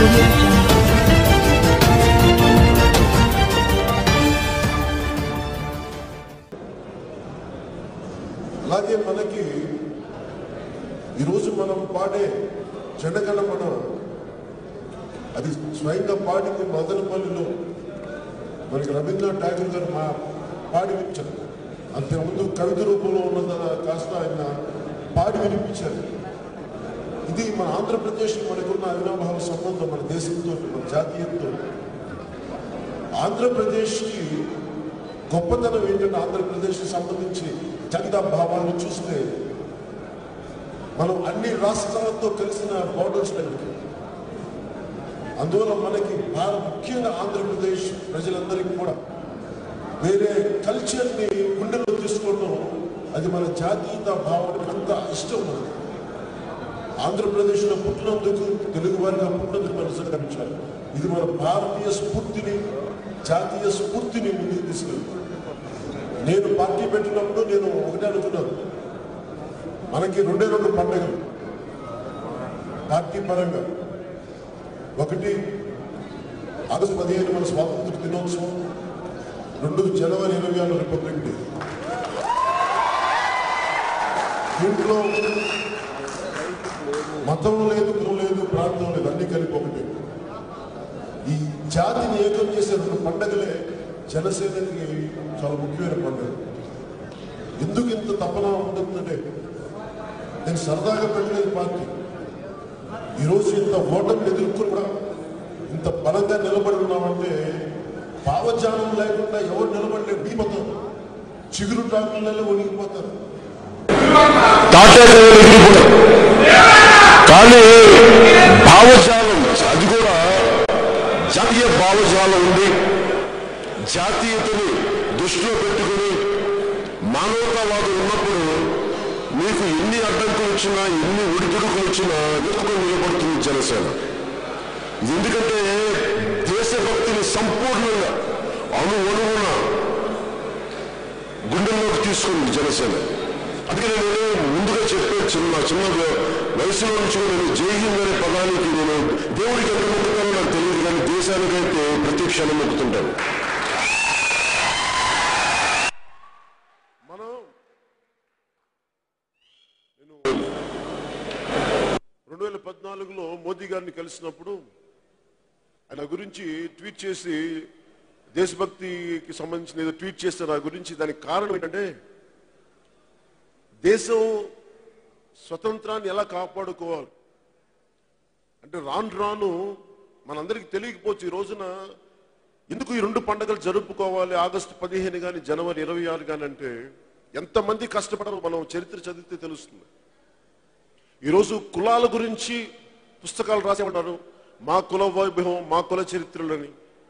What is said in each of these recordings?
audio jungle. అలాగే మనకి ఈరోజు మనం పాడే జనగణమన అది స్వయంగా పాడింది మదనపల్లిలో మనకి రవీంద్రనాథ్ ఠాగూర్ గారు మా పాడి వినిపించారు అంతకుముందు కవిత రూపంలో ఉన్నది కాస్త ఆయన పాడి వినిపించారు ఇది మన ఆంధ్రప్రదేశ్ మనకున్న అవినాభావ సంబంధం మన దేశంతో మన జాతీయంతో ఆంధ్రప్రదేశ్కి గొప్పతనం ఏంటంటే ఆంధ్రప్రదేశ్కి సంబంధించి జాతీయ భావాలను చూస్తే మనం అన్ని రాష్ట్రాలతో కలిసిన బోర్డర్స్ మనకి అందువల్ల మనకి భారత ముఖ్యంగా ఆంధ్రప్రదేశ్ ప్రజలందరికీ కూడా వేరే కల్చర్ని గుండెలో తీసుకోవడం అది మన జాతీయత భావానికి అంత ఇష్టం మనకి ఆంధ్రప్రదేశ్లో పుట్టినందుకు తెలుగు వారిగా పుట్టినందుకు మనం సంకరించాలి ఇది మన భారతీయ స్ఫూర్తిని జాతీయ స్ఫూర్తిని ముందుకు తీసుకెళ్తాం నేను పార్టీ పెట్టినప్పుడు నేను ఒకటే అనుకున్నాను మనకి రెండే రెండు పండుగలు పార్టీ పరంగా ఒకటి ఆగస్టు పదిహేను మన స్వాతంత్ర దినోత్సవం రెండు జనవరి ఇరవై ఆరు రిపబ్లిక్ డే దీంట్లో మతం లేదు కులం లేదు ప్రాంతం లేదు అన్ని కలిపి ఒకటి ఈ జాతిని ఏకం చేసే రెండు పండగలే జనసేనకి చాలా ముఖ్యమైన పండుగ ఎందుకు ఇంత తపన ఉంటుందంటే నేను సరదాగా పెట్టలేదు పార్టీ ఈరోజు ఇంత ఓటమిని ఎదుర్కొని కూడా ఇంత బలంగా నిలబడి ఉన్నామంటే భావజాలం లేకుండా ఎవరు నిలబడలేదు దిగిపోతారు చిగురు టాకులలో వణిగిపోతారు తాటాకులు ఎగిరిపోయాయి కానీ భావజాలం అది కూడా జాతీయ భావజాలం ఉంది జాతీయతని దృష్టిలో పెట్టుకుని మానవతావాదం ఉన్నప్పుడు మీకు ఎన్ని అడ్డంకులు వచ్చినా ఎన్ని ఒడిదుడుకులు వచ్చినా ఎదుర్కొని నిలబడుతుంది జనసేన ఇది ఎందుకంటే దేశభక్తిని సంపూర్ణంగా అణు అణువున గుండెల్లోకి తీసుకుంది జనసేన అందుకని నేను ముందుగా చెప్పే చిన్న చిన్న వయసులో నుంచి కూడా నేను జై హింద్ అనే పదానికి నేను దేవుడికి ఎంత మొక్కుతానో నాకు తెలియదు కానీ దేశానికైతే ప్రతి క్షణం మొక్కుతుంటాను మనం నేను రెండు వేల పద్నాలుగులో మోదీ గారిని కలిసినప్పుడు ఆయన గురించి ట్వీట్ చేసి దేశభక్తికి సంబంధించిన ఏదో ట్వీట్ చేస్తే నా గురించి దానికి కారణం ఏంటంటే దేశం స్వతంత్రాన్ని ఎలా కాపాడుకోవాలి అంటే రాను రాను మనందరికీ తెలియకపోవచ్చు ఈ రోజున ఎందుకు ఈ రెండు పండుగలు జరుపుకోవాలి ఆగస్టు పదిహేను కానీ జనవరి ఇరవై ఆరు కానీ అంటే ఎంతమంది కష్టపడరు మనం చరిత్ర చదివితే తెలుస్తుంది ఈరోజు కులాల గురించి పుస్తకాలు రాసేమంటారు మా కుల వైభవం మా కుల చరిత్రలని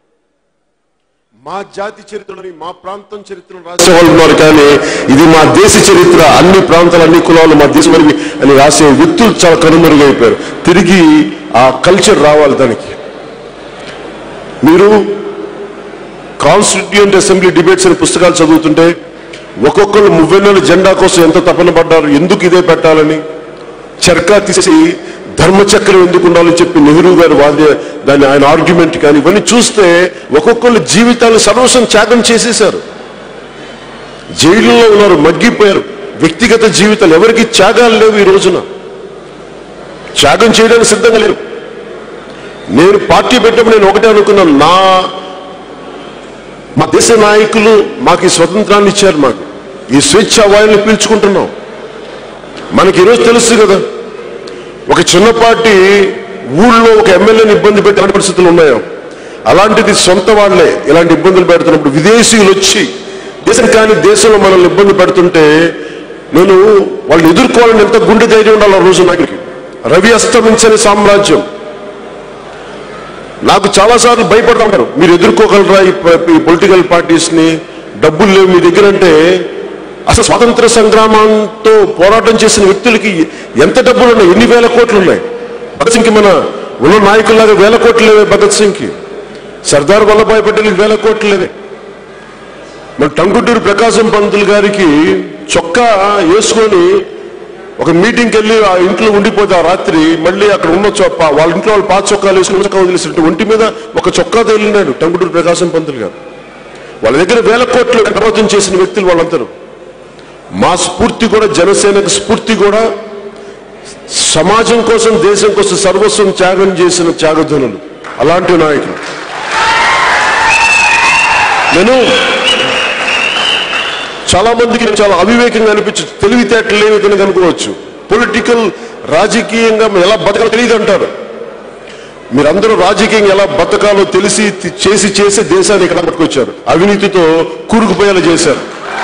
మా జాతి చరిత్రలని మా ప్రాంతం చరిత్రను రాసే వాళ్ళు ఉన్నారు కానీ ఇది మా దేశ చరిత్ర అన్ని ప్రాంతాలు అన్ని కులాలు మా దేశం అని అని రాసే వ్యక్తులు చాలా కనుమరుగైపోయారు తిరిగి ఆ కల్చర్ రావాలి దానికి మీరు కాన్స్టిట్యూంట్ అసెంబ్లీ డిబేట్స్ అనే పుస్తకాలు చదువుతుంటే ఒక్కొక్కరు మువ్వెన్నెల జెండా కోసం ఎంత తపన పడ్డారు ఎందుకు ఇదే పెట్టాలని చర్కా తీసి ధర్మచక్రం ఎందుకు ఉండాలని చెప్పి నెహ్రూ గారు వాదే దాని ఆయన ఆర్గ్యుమెంట్ కానీ ఇవన్నీ చూస్తే ఒక్కొక్కరు జీవితాలు సర్వస్వం త్యాగం చేసేశారు జైలులో ఉన్నారు మగ్గిపోయారు వ్యక్తిగత జీవితాలు ఎవరికి త్యాగాలు లేవు ఈ రోజున త్యాగం చేయడానికి సిద్ధంగా లేరు నేను పార్టీ పెట్టినప్పుడు నేను ఒకటే అనుకున్నాను నా మా దేశ నాయకులు మాకు ఈ స్వతంత్రాన్ని ఇచ్చారు మాకు ఈ స్వేచ్ఛా వాయువుని పీల్చుకుంటున్నాం మనకి ఈరోజు తెలుసు కదా ఒక చిన్న పార్టీ ఊళ్ళో ఒక ఎమ్మెల్యేని ఇబ్బంది పెట్టే ఎలాంటి పరిస్థితులు ఉన్నాయో అలాంటిది సొంత వాళ్ళే ఇలాంటి ఇబ్బందులు పెడుతున్నప్పుడు విదేశీయులు వచ్చి దేశం కాని దేశంలో మనల్ని ఇబ్బంది పెడుతుంటే నేను వాళ్ళు ఎదుర్కోవాలని ఎంత గుండె ధైర్యం ఉండాలి ఆ రోజు నాయకుడికి రవి అస్తమించని సామ్రాజ్యం నాకు చాలాసార్లు భయపడతా ఉంటారు మీరు ఎదుర్కోగలరా ఈ ప- ఈ పొలిటికల్ పార్టీస్ ని డబ్బులు లేవు మీ దగ్గర అంటే అసలు స్వాతంత్ర సంగ్రామంతో పోరాటం చేసిన వ్యక్తులకి ఎంత డబ్బులు ఉన్నాయి ఎన్ని వేల కోట్లు ఉన్నాయి భగత్ సింగ్కి మన ఉన్న నాయకుల్లాగా వేల కోట్లు లేవే భగత్ సింగ్కి సర్దార్ వల్లభాయ్ పటేల్కి వేల కోట్లు లేవే మన టంగుటూరు ప్రకాశం పంతులు గారికి చొక్కా వేసుకొని ఒక మీటింగ్కి వెళ్ళి ఆ ఇంట్లో ఉండిపోతే ఆ రాత్రి మళ్ళీ అక్కడ ఉన్న చొప్ప వాళ్ళ ఇంట్లో వాళ్ళు పాత చొక్కాలు వేసుకుని చొక్కా వదిలేసినట్టు ఒంటి మీద ఒక చొక్కా తేలినాడు టంగుటూరు ప్రకాశం పంతులు గారు వాళ్ళ దగ్గర వేల కోట్లు ప్రభావితం చేసిన వ్యక్తులు వాళ్ళందరూ మా స్ఫూర్తి కూడా జనసేనకు స్ఫూర్తి కూడా సమాజం కోసం దేశం కోసం సర్వస్వం త్యాగం చేసిన త్యాగధనులు అలాంటి నాయకులు నేను చాలా మందికి చాలా అవివేకంగా అనిపించచ్చు తెలివితేటలు లేని కనుక అనుకోవచ్చు పొలిటికల్ రాజకీయంగా ఎలా బతకాలో తెలియదు అంటారు మీరందరూ రాజకీయంగా ఎలా బతకాలో తెలిసి తి- చేసి చేసి దేశాన్ని ఇక్కడ పట్టుకొచ్చారు అవినీతితో కూరుకుపోయేలా చేశారు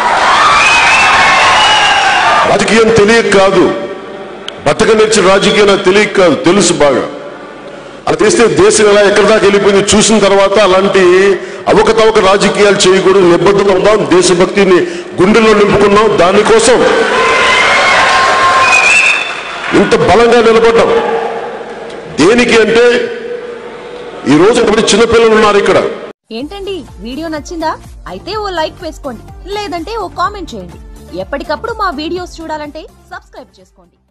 రాజకీయం తెలియక కాదు బతక నేర్చిన రాజకీయం నాకు తెలియక కాదు తెలుసు బాగా అది చేస్తే దేశం ఎలా ఎక్కడి దాకా వెళ్ళిపోయింది చూసిన తర్వాత అలాంటి అవకతవక రాజకీయాలు చేయకూడదు నిబద్ధంగా ఉందాం దేశభక్తిని గుండెల్లో నింపుకున్నాం దానికోసం ఇంత బలంగా నిలబడ్డాం దేనికి అంటే ఈ రోజు ఇంతమంది చిన్నపిల్లలు ఉన్నారు ఇక్కడ ఏంటండి వీడియో నచ్చిందా అయితే ఓ లైక్ వేసుకోండి లేదంటే ఓ కామెంట్ చేయండి ఎప్పటికప్పుడు మా వీడియోస్ చూడాలంటే సబ్స్క్రైబ్ చేసుకోండి